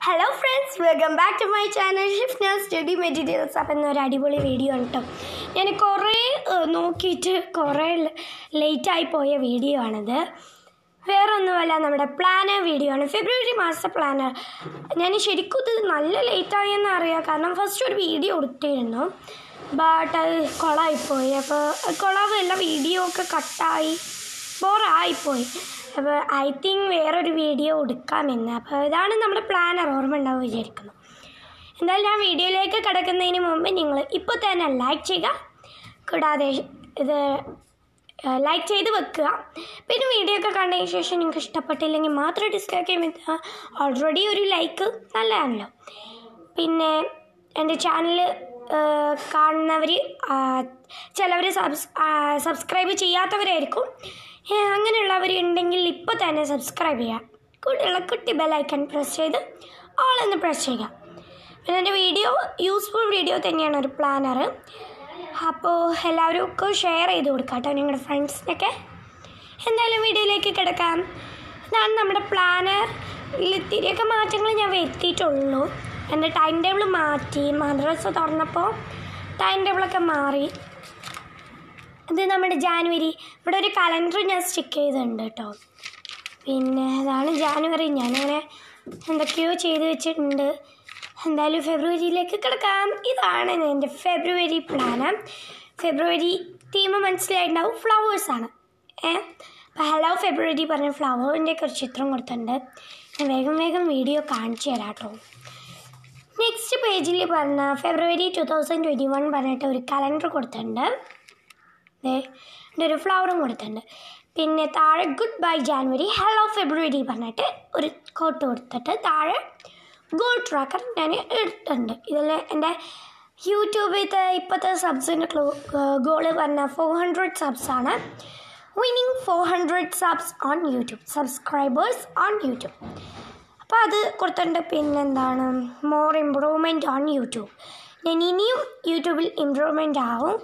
hello friends welcome back to my channel Shifna study materials അപ്പം എന്നൊരു അടിപൊളി വീഡിയോ ആണ് കേട്ടോ ഞാൻ കുറേ ഏഹ്, നോക്കിയിട്ട് കുറേ ലേറ്റായി പോയ വീഡിയോ ആണിത് വേറെ ഒന്നുമല്ല നമ്മുടെ പ്ലാനർ വീഡിയോ ആണ് ഫെബ്രുവരി മാസത്തെ പ്ലാനർ ഞാൻ ശരിക്കും ഇത് നല്ല ലേറ്റായി എന്ന് അറിയാം കാരണം ഫസ്റ്റ് ഒരു വീഡിയോ കൊടുത്തിരുന്നു ബട്ട് അത് കൊളായിപ്പോയി അപ്പോൾ കൊളാവല്ല വീഡിയോ ഒക്കെ കട്ടായി ബോറായിപ്പോയി അപ്പോൾ ഐ തിങ്ക് വേറൊരു വീഡിയോ എടുക്കാമെന്ന് അപ്പോൾ ഇതാണ് നമ്മുടെ പ്ലാനർ ഓർമ്മ ഉണ്ടാവും വിചാരിക്കുന്നു എന്തായാലും ഞാൻ വീഡിയോയിലേക്ക് കിടക്കുന്നതിന് മുമ്പ് നിങ്ങൾ ഇപ്പോൾ തന്നെ ലൈക്ക് ചെയ്യുക കൂടാതെ ഇത് ലൈക്ക് ചെയ്ത് വെക്കുക പിന്നെ വീഡിയോ ഒക്കെ കണ്ടതിന് ശേഷം നിങ്ങൾക്ക് ഇഷ്ടപ്പെട്ടില്ലെങ്കിൽ മാത്രം ഡിസ്ലൈക്ക് ചെയ്യുമ്പോൾ ഓൾറെഡി ഒരു ലൈക്ക് നല്ലതാണല്ലോ പിന്നെ എൻ്റെ ചാനൽ കാണുന്നവർ ചിലവർ സബ്സ് സബ്സ്ക്രൈബ് ചെയ്യാത്തവരായിരിക്കും ഏ, അങ്ങനെയുള്ളവർ ഉണ്ടെങ്കിൽ ഇപ്പോൾ തന്നെ സബ്സ്ക്രൈബ് ചെയ്യുക കൂടെയുള്ള കുട്ടി ബെല്ലൈക്കൺ പ്രസ് ചെയ്ത് ഓൾ എന്ന് പ്രസ് ചെയ്യുക പിന്നെ എൻ്റെ വീഡിയോ യൂസ്ഫുൾ വീഡിയോ തന്നെയാണ് ഒരു പ്ലാനർ അപ്പോൾ എല്ലാവരും ഒക്കെ ഷെയർ ചെയ്ത് കൊടുക്കാം കേട്ടോ നിങ്ങളുടെ ഫ്രണ്ട്സിനൊക്കെ എന്തായാലും വീഡിയോയിലേക്ക് കിടക്കാം ഇതാണ് നമ്മുടെ പ്ലാനറിൽ ഇത്തിരിയൊക്കെ മാറ്റങ്ങൾ ഞാൻ വരുത്തിയിട്ടുള്ളൂ എൻ്റെ ടൈം ടേബിൾ മാറ്റി മദ്രസ തുറന്നപ്പോൾ ടൈം ടേബിളൊക്കെ മാറി ഇത് നമ്മുടെ ജാനുവരി ഇവിടെ ഒരു കലണ്ടർ ഞാൻ സ്റ്റിക്ക് ചെയ്തിട്ടുണ്ട് കേട്ടോ പിന്നെ അതാണ് ജാനുവരി ഞാനങ്ങനെ എന്തൊക്കെയോ ചെയ്ത് വെച്ചിട്ടുണ്ട് എന്തായാലും ഫെബ്രുവരിയിലേക്ക് കിടക്കാം ഇതാണ് എൻ്റെ ഫെബ്രുവരി പ്ലാന് ഫെബ്രുവരി തീം മനസ്സിലായിട്ടുണ്ടാവും ഫ്ലവേഴ്സാണ് ഏ അപ്പോൾ ഹലോ ഫെബ്രുവരി പറഞ്ഞ ഫ്ലവറിൻ്റെ ഒക്കെ ഒരു ചിത്രം കൊടുത്തിട്ടുണ്ട് ഞാൻ വേഗം വേഗം വീഡിയോ കാണിച്ചു തരാം കേട്ടോ നെക്സ്റ്റ് പേജിൽ പറഞ്ഞ February two thousand twenty one പറഞ്ഞിട്ട് ഒരു കലണ്ടർ കൊടുത്തിട്ടുണ്ട് ദേ ഇതിൻ്റെ ഒരു ഫ്ലവറും കൊടുത്തിട്ടുണ്ട് പിന്നെ താഴെ good bye January hello February പറഞ്ഞിട്ട് ഒരു കോട്ട് കൊടുത്തിട്ട് താഴെ ഗോൾ ട്രാക്കർ ഞാൻ ഇട്ടിട്ടുണ്ട് ഇതിൽ എൻ്റെ യൂട്യൂബിലത്തെ ഇപ്പോഴത്തെ സബ്സിൻ്റെ ക്ലോ ഗോള് പറഞ്ഞ ഫോർ ഹൺഡ്രഡ് സബ്സാണ് winning four hundred subs on YouTube subscribers on YouTube അപ്പോൾ അത് കൊടുത്തിട്ടുണ്ട് പിന്നെന്താണ് മോർ ഇമ്പ്രൂവ്മെൻറ്റ് ഓൺ യൂട്യൂബ് ഞാൻ ഇനിയും യൂട്യൂബിൽ ഇമ്പ്രൂവ്മെൻ്റ് ആവും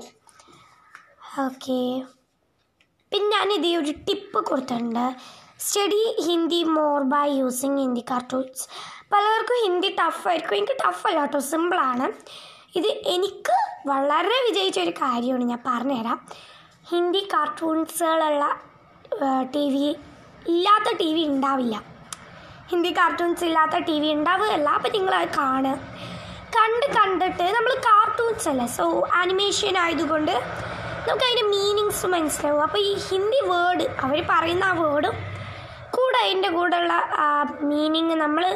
ഓക്കെ പിന്നെ ഞാനിത് ഒരു ടിപ്പ് കൊടുത്തിട്ടുണ്ട് study Hindi more by using Hindi cartoons പലർക്കും ഹിന്ദി ടഫായിരിക്കും എനിക്ക് ടഫല്ല കേട്ടോ സിമ്പിളാണ് ഇത് എനിക്ക് വളരെ വിജയിച്ച ഒരു കാര്യമാണ് ഞാൻ പറഞ്ഞുതരാം ഹിന്ദി കാർട്ടൂൺസുകളുള്ള ടി വി ഇല്ലാത്ത ടി വി ഉണ്ടാവില്ല ഹിന്ദി കാർട്ടൂൺസ് ഇല്ലാത്ത ടി വി ഉണ്ടാവുകയല്ല അപ്പം നിങ്ങളത് കാണുക കണ്ട് കണ്ടിട്ട് നമ്മൾ കാർട്ടൂൺസ് അല്ലേ സോ ആനിമേഷൻ ആയതുകൊണ്ട് നമുക്ക് അതിൻ്റെ മീനിങ്സ് മനസ്സിലാവും അപ്പോൾ ഈ ഹിന്ദി വേർഡ് അവർ പറയുന്ന ആ വേർഡും കൂടെ അതിൻ്റെ കൂടെയുള്ള മീനിങ് നമ്മൾ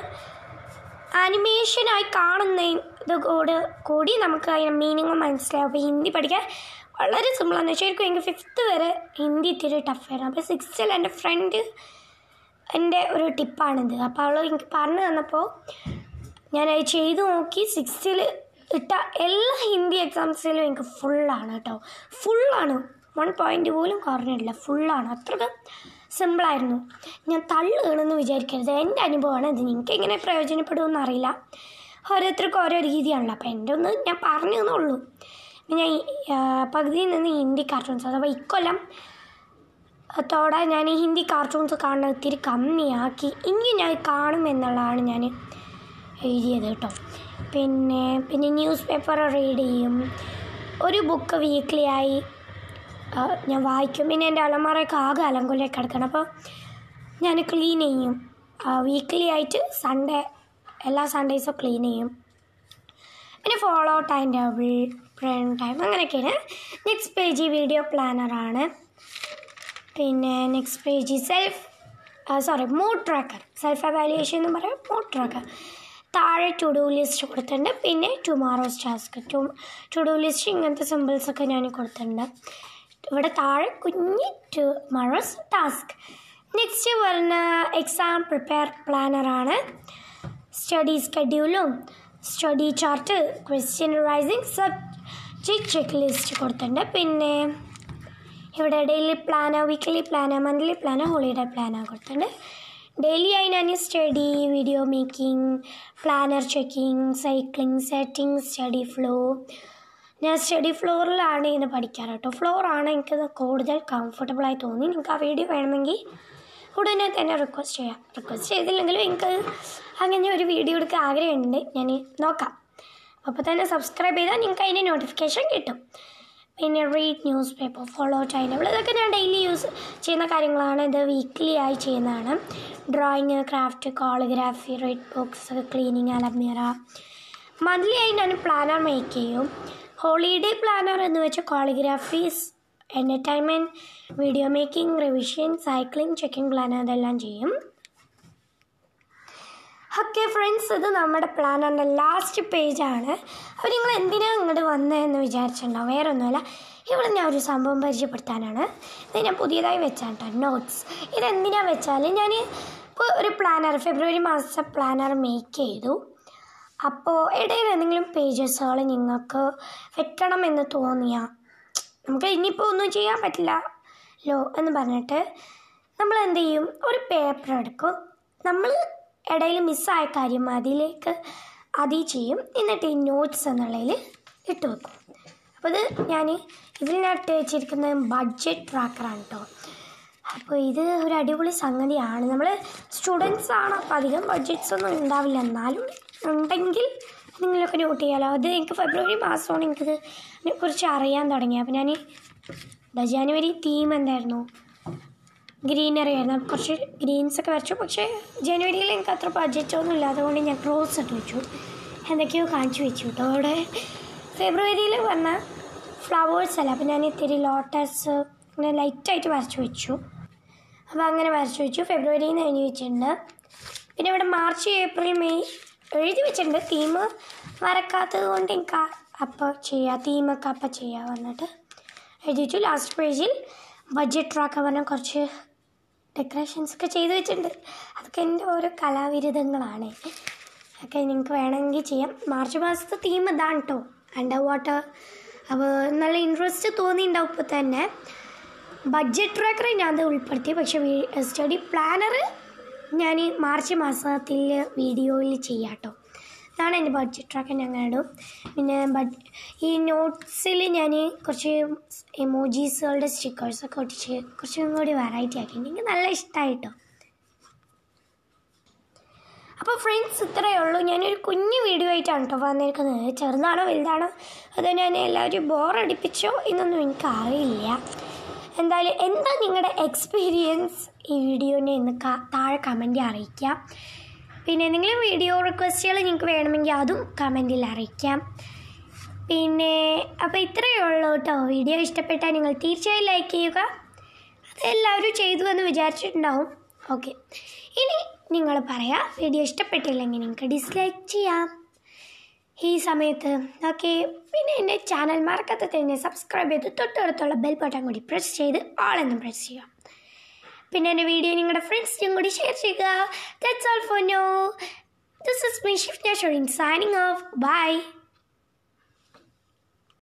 ആനിമേഷനായി കാണുന്ന ഇത് കൂടെ കൂടി നമുക്ക് അതിൻ്റെ മീനിങ് മനസ്സിലാവും അപ്പോൾ ഹിന്ദി പഠിക്കാൻ വളരെ സിമ്പിളാണ് ശരിക്കും എനിക്ക് ഫിഫ്ത്ത് വരെ ഹിന്ദി ഇത്തിരി ടഫായിരുന്നു അപ്പോൾ സിക്സ്ത്തിൽ എൻ്റെ ഫ്രണ്ട് എൻ്റെ ഒരു ടിപ്പാണിത് അപ്പോൾ അവൾ എനിക്ക് പറഞ്ഞു തന്നപ്പോൾ ഞാനത് ചെയ്തു നോക്കി സിക്സ്ത്തിൽ ഇട്ട എല്ലാ ഹിന്ദി എക്സാംസിലും എനിക്ക് ഫുള്ളാണ് കേട്ടോ ഫുള്ളാണ് വൺ പോയിൻ്റ് പോലും കുറഞ്ഞിട്ടില്ല ഫുള്ളാണ് അത്രയ്ക്ക് സിമ്പിളായിരുന്നു ഞാൻ തള്ളുകയാണെന്ന് വിചാരിക്കരുത് എൻ്റെ അനുഭവമാണ് ഇത് നിങ്ങൾക്ക് എങ്ങനെ പ്രയോജനപ്പെടുമെന്ന് അറിയില്ല ഓരോരുത്തർക്കും ഓരോ രീതിയാണല്ലോ അപ്പോൾ എൻ്റെ ഒന്ന് ഞാൻ പറഞ്ഞു എന്നുള്ളൂ പിന്നെ ഞാൻ ഈ, ആ, പകുതിയിൽ നിന്ന് ഹിന്ദി കാർട്ടൂൺസ് അഥവാ ഇക്കൊല്ലം ത്തോടെ ഞാൻ ഈ ഹിന്ദി കാർട്ടൂൺസ് കാണുന്നത് ഇത്തിരി കമ്മിയാക്കി ഇനി ഞാൻ കാണും എന്നുള്ളതാണ് ഞാൻ എഴുതിയത് കേട്ടോ പിന്നെ പിന്നെ ന്യൂസ് പേപ്പർ റീഡ് ചെയ്യും ഒരു ബുക്ക് വീക്ക്ലി ആയി ആ, ഞാൻ വായിക്കും പിന്നെ എൻ്റെ അലമാറയൊക്കെ ആകെ അലങ്കൊല്ലൊക്കെ കിടക്കണം അപ്പോൾ ഞാൻ ക്ലീൻ ചെയ്യും വീക്ക്ലി ആയിട്ട് സൺഡേ എല്ലാ സൺഡേസും ക്ലീൻ ചെയ്യും പിന്നെ follow time table prime time അങ്ങനെയൊക്കെയാണ് നെക്സ്റ്റ് പേജ് വീഡിയോ പ്ലാനറാണ് പിന്നെ next page self sorry mood tracker self evaluation എന്ന് പറയും മൂഡ് ട്രാക്കർ താഴെ ടു ഡു ലിസ്റ്റ് കൊടുത്തിട്ടുണ്ട് പിന്നെ tomorrow's task to to do list ഇങ്ങനത്തെ സിമ്പിൾസൊക്കെ ഞാൻ കൊടുത്തിട്ടുണ്ട് ഇവിടെ താഴെ കുഞ്ഞ് ടുമാറോസ് ടാസ്ക് നെക്സ്റ്റ് വരുന്ന എക്സാം പ്രിപ്പയർ പ്ലാനറാണ് സ്റ്റഡി സ്കെഡ്യൂളും study chart question raising subject check list കൊടുത്തിട്ടുണ്ട് പിന്നെ ഇവിടെ daily plan weekly plan monthly plan holiday plan കൊടുത്തിട്ടുണ്ട് ഡെയിലി ആയി ഞാൻ study video making planner checking cycling setting study flow ഞാൻ സ്റ്റഡി ഫ്ലോറിലാണ് ഇത് പഠിക്കാറ് കേട്ടോ ഫ്ലോറാണ് എനിക്കത് കൂടുതൽ കംഫർട്ടബിളായി തോന്നി നിങ്ങൾക്ക് ആ വീഡിയോ വേണമെങ്കിൽ ഉടനെ തന്നെ റിക്വസ്റ്റ് ചെയ്യാം റിക്വസ്റ്റ് ചെയ്തില്ലെങ്കിലും എനിക്ക് അങ്ങനെ ഒരു വീഡിയോ എടുക്കാൻ ആഗ്രഹമുണ്ട് ഞാൻ നോക്കാം അപ്പോൾ തന്നെ സബ്സ്ക്രൈബ് ചെയ്താൽ നിങ്ങൾക്ക് അതിൻ്റെ നോട്ടിഫിക്കേഷൻ കിട്ടും പിന്നെ read news paper follow time ഇതൊക്കെ ഞാൻ ഡെയിലി യൂസ് ചെയ്യുന്ന കാര്യങ്ങളാണ് ഇത് വീക്ക്ലി ആയി ചെയ്യുന്നതാണ് drawing craft calligraphy read books cleaning അലമീറ മന്ത്ലി ആയി ഞാൻ പ്ലാനർ മേക്ക് ചെയ്യും ഹോളിഡേ പ്ലാനർ എന്ന് വെച്ചാൽ calligraphies entertainment video making revision cycling checking planner അതെല്ലാം ചെയ്യും ഓക്കെ ഫ്രണ്ട്സ് ഇത് നമ്മുടെ പ്ലാനറിൻ്റെ ലാസ്റ്റ് പേജാണ് അപ്പോൾ നിങ്ങൾ എന്തിനാണ് ഇങ്ങോട്ട് വന്നതെന്ന് വിചാരിച്ചിട്ടുണ്ടാവും വേറെ ഒന്നുമല്ല ഇവിടെ ഞാൻ ഒരു സംഭവം പരിചയപ്പെടുത്താനാണ് ഇത് ഞാൻ പുതിയതായി വെച്ചാണ് കേട്ടോ നോട്ട്സ് ഇതെന്തിനാണ് വെച്ചാൽ ഞാൻ ഇപ്പോൾ ഒരു പ്ലാനർ ഫെബ്രുവരി മാസത്തെ പ്ലാനർ മേക്ക് ചെയ്തു അപ്പോൾ ഇടയിൽ എന്തെങ്കിലും പേജസുകൾ നിങ്ങൾക്ക് വെക്കണം എന്ന് തോന്നിയാൽ നമുക്ക് ഇനിയിപ്പോൾ ഒന്നും ചെയ്യാൻ പറ്റില്ലല്ലോ എന്ന് പറഞ്ഞിട്ട് നമ്മൾ എന്ത് ചെയ്യും ഒരു പേപ്പർ എടുക്കും നമ്മൾ ഇടയിൽ മിസ്സായ കാര്യം അതിലേക്ക് അതിൽ ചെയ്യും എന്നിട്ട് ഈ നോട്ട്സ് എന്നുള്ളതിൽ ഇട്ട് വെക്കും അപ്പോൾ ഇത് ഞാൻ ഇതിനകത്ത് വെച്ചിരിക്കുന്ന ബഡ്ജറ്റ് ട്രാക്കറാണ് കേട്ടോ അപ്പോൾ ഇത് ഒരു അടിപൊളി സംഗതിയാണ് നമ്മൾ സ്റ്റുഡൻസ് ആണ് അപ്പോൾ അധികം ബഡ്ജറ്റ്സ് ഒന്നും ഉണ്ടാവില്ല എന്നാലും ഉണ്ടെങ്കിൽ നിങ്ങളൊക്കെ നോട്ട് ചെയ്യാമല്ലോ അത് എനിക്ക് ഫെബ്രുവരി മാസമാണ് എനിക്കിത് കുറിച്ച് അറിയാൻ തുടങ്ങി അപ്പോൾ ഞാൻ ജാനുവരി തീം എന്തായിരുന്നു ഗ്രീനറി ആയിരുന്നു അപ്പോൾ കുറച്ച് ഗ്രീൻസ് ഒക്കെ വരച്ചു പക്ഷേ ജനുവരിയിൽ എനിക്ക് അത്ര ബഡ്ജറ്റൊന്നും ഇല്ല അതുകൊണ്ട് ഞാൻ ക്രോസ് ഇട്ട് വെച്ചു എന്തൊക്കെയോ കാണിച്ചു വെച്ചു കേട്ടോ അവിടെ ഫെബ്രുവരിയിൽ വന്ന ഫ്ലവേഴ്സ് അല്ല അപ്പോൾ ഞാൻ ഇത്തിരി ലോട്ടസ് ഇങ്ങനെ ലൈറ്റായിട്ട് വരച്ചു വെച്ചു അപ്പോൾ അങ്ങനെ വരച്ചു വെച്ചു ഫെബ്രുവരിയിൽ നിന്ന് എഴുതി വെച്ചിട്ടുണ്ട് പിന്നെ ഇവിടെ മാർച്ച് ഏപ്രിൽ മെയ് എഴുതി വെച്ചിട്ടുണ്ട് തീം വരക്കാത്തത് കൊണ്ട് എനിക്ക് അപ്പോൾ ചെയ്യാം തീമൊക്കെ അപ്പം ചെയ്യാം വന്നിട്ട് എഴുതി വെച്ചു ലാസ്റ്റ് പേജിൽ ബഡ്ജറ്റ് ട്രാക്ക് പറഞ്ഞാൽ കുറച്ച് ഡെക്കറേഷൻസ് ഒക്കെ ചെയ്ത് വെച്ചിട്ടുണ്ട് അതൊക്കെ എൻ്റെ ഓരോ കലാവിരുദ്ധങ്ങളാണ് ഒക്കെ നിങ്ങൾക്ക് വേണമെങ്കിൽ ചെയ്യാം മാർച്ച് മാസത്തെ തീം ഇതാണ് കേട്ടോ അണ്ടർ വാട്ടർ അപ്പോൾ നല്ല ഇൻട്രസ്റ്റ് തോന്നിയിട്ടുണ്ടാവും ഇപ്പോൾ തന്നെ ബഡ്ജറ്റ് ട്രാക്കർ ഞാൻ അത് ഉൾപ്പെടുത്തി പക്ഷേ സ്റ്റഡി പ്ലാനർ ഞാൻ മാർച്ച് മാസത്തിൽ വീഡിയോയിൽ ചെയ്യാം കേട്ടോ ഇതാണ് എൻ്റെ ബഡ്ജറ്റ് ട്രാക്കർ ഞങ്ങൾ ഇടും പിന്നെ ബഡ് ഈ നോട്ട്സിൽ ഞാൻ കുറച്ച് എമോജീസുകളുടെ സ്റ്റിക്കേഴ്സൊക്കെ ഒട്ടിച്ച് കുറച്ചും കൂടി വെറൈറ്റി ആക്കി എനിക്ക് നല്ല ഇഷ്ടമായിട്ടോ അപ്പോൾ ഫ്രണ്ട്സ് ഇത്രയേ ഉള്ളൂ ഞാനൊരു കുഞ്ഞു വീഡിയോ ആയിട്ടാണ് കേട്ടോ വന്നിരിക്കുന്നത് ചെറുതാണോ വലുതാണോ അതോ ഞാൻ എല്ലാവരും ബോറടിപ്പിച്ചോ എന്നൊന്നും എനിക്ക് അറിയില്ല എന്തായാലും എന്താ നിങ്ങളുടെ എക്സ്പീരിയൻസ് ഈ വീഡിയോനെ ഇന്ന് താഴെ കമൻറ്റ് അറിയിക്കാം പിന്നെ എന്തെങ്കിലും വീഡിയോ റിക്വസ്റ്റുകൾ നിങ്ങൾക്ക് വേണമെങ്കിൽ അതും കമൻറ്റിൽ അറിയിക്കാം പിന്നെ അപ്പോൾ ഇത്രയേ ഉള്ളൂ കേട്ടോ വീഡിയോ ഇഷ്ടപ്പെട്ടാൽ നിങ്ങൾ തീർച്ചയായും ലൈക്ക് ചെയ്യുക അത് എല്ലാവരും ചെയ്തു എന്ന് വിചാരിച്ചിട്ടുണ്ടാവും ഓക്കെ ഇനി നിങ്ങൾ പറയാം വീഡിയോ ഇഷ്ടപ്പെട്ടില്ലെങ്കിൽ നിങ്ങൾക്ക് ഡിസ്ലൈക്ക് ചെയ്യാം ഈ സമയത്ത് ഓക്കെ പിന്നെ എൻ്റെ ചാനൽ മറക്കാത്ത തന്നെ സബ്സ്ക്രൈബ് ചെയ്ത് തൊട്ടടുത്തുള്ള ബെൽ ബട്ടൺ കൂടി പ്രസ് ചെയ്ത് ആൾ എന്ന് പ്രസ് ചെയ്യുക പിന്നെ എൻ്റെ വീഡിയോ നിങ്ങളുടെ ഫ്രണ്ട്സിനും കൂടി ഷെയർ ചെയ്യുക that's all for now this is my ഷിഫ്റ്റ് ഷോറിൻ സൈനിങ് ഓഫ് ബൈ